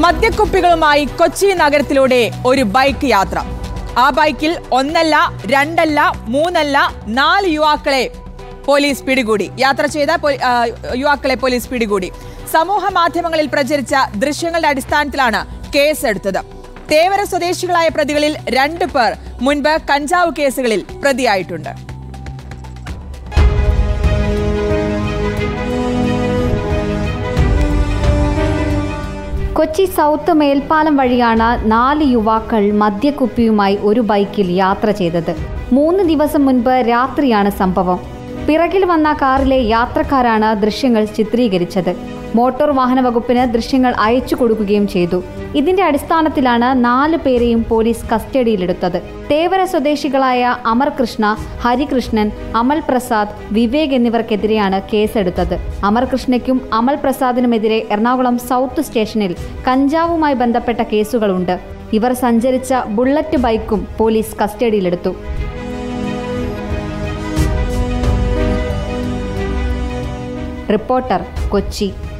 മദ്യക്കുപ്പികളുമായി കൊച്ചി നഗരത്തിലൂടെ ഒരു ബൈക്ക് യാത്ര ആ ബൈക്കിൽ ഒന്നല്ല രണ്ടല്ല മൂന്നല്ല നാല് യുവാക്കളെ പോലീസ് പിടികൂടി യാത്ര ചെയ്ത പോ- ആ, യുവാക്കളെ പോലീസ് പിടികൂടി സമൂഹ മാധ്യമങ്ങളിൽ പ്രചരിച്ച ദൃശ്യങ്ങളുടെ അടിസ്ഥാനത്തിലാണ് കേസെടുത്തത് തേവര സ്വദേശികളായ പ്രതികളിൽ രണ്ടു പേർ മുൻപ് കഞ്ചാവ് കേസുകളിൽ പ്രതിയായിട്ടുണ്ട് കൊച്ചി സൗത്ത് മേൽപ്പാലം വഴിയാണ് നാല് യുവാക്കൾ മദ്യക്കുപ്പിയുമായി ഒരു ബൈക്കിൽ യാത്ര ചെയ്തത് മൂന്ന് ദിവസം മുൻപ് രാത്രിയാണ് സംഭവം പിറകിൽ വന്ന കാറിലെ യാത്രക്കാരാണ് ദൃശ്യങ്ങൾ ചിത്രീകരിച്ചത് മോട്ടോർ വാഹന വകുപ്പിന് ദൃശ്യങ്ങൾ അയച്ചു കൊടുക്കുകയും ചെയ്തു ഇതിന്റെ അടിസ്ഥാനത്തിലാണ് നാല് പേരെയും പോലീസ് കസ്റ്റഡിയിലെടുത്തത് തേവര സ്വദേശികളായ അമർ കൃഷ്ണ ഹരികൃഷ്ണൻ അമൽ പ്രസാദ് വിവേക് എന്നിവർക്കെതിരെയാണ് കേസെടുത്തത് അമർ കൃഷ്ണയ്ക്കും അമൽ പ്രസാദിനുമെതിരെ എറണാകുളം സൗത്ത് സ്റ്റേഷനിൽ കഞ്ചാവുമായി ബന്ധപ്പെട്ട കേസുകളുണ്ട് ഇവർ സഞ്ചരിച്ച ബുള്ളറ്റ് ബൈക്കും പോലീസ് കസ്റ്റഡിയിലെടുത്തു റിപ്പോർട്ടർ കൊച്ചി